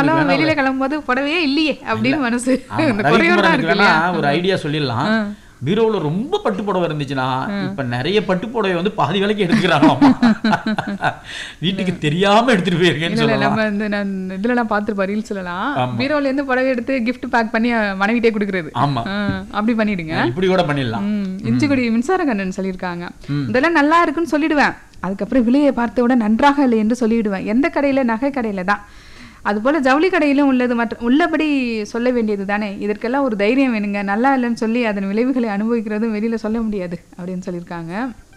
இருந்தாலும் வெளியில கிளம்பும்போது புடவையே இல்லையே அப்படின்னு மனசு ஆமா, இந்த குறையோட தான் ரவிக்குமாரனுக்கு இருக்கு வேணா இல்லையா ஒரு ஐடியா சொல்லிடலாம் பீரோவுல ரொம்ப பட்டு புடவை இருந்துச்சுன்னா இப்ப நிறைய பட்டு புடவை வந்து பாதி விலைக்கு எடுத்துக்கிறாங்களாம் வீட்டுக்கு தெரியாம எடுத்துட்டு போயிருக்கேன்னு இல்ல இல்ல சொல்லலாம் நம்ம இந்த நான் இதுல எல்லாம் பார்த்துருப்பா ரீல்ஸ்லாம் பீரோல இருந்து புடவை எடுத்து gift பேக் பண்ணி அஹ், மனைவிட்டே கொடுக்குறது ஆமா ஆ, அப்படி பண்ணிடுங்க இப்படி கூட பண்ணிடலாம் ம், இஞ்சிக்குடி மின்சார கண்ணன் சொல்லியிருக்காங்க இதெல்லாம் நல்லா இருக்குன்னு சொல்லிடுவேன் அதுக்கப்புறம் விலையை பார்த்த உடனே நன்றாக இல்லை என்று சொல்லிவிடுவேன் எந்த கடையில நகை கடையில தான் அதுபோல ஜவுளி கடையிலும் உள்ளது மற்ற உள்ளபடி சொல்ல வேண்டியது தானே இதற்கெல்லாம் ஒரு தைரியம் வேணுங்க நல்லா இல்லைன்னு சொல்லி அதன் விளைவுகளை அனுபவிக்கிறதும் வெளியில சொல்ல முடியாது அப்படின்னு சொல்லியிருக்காங்க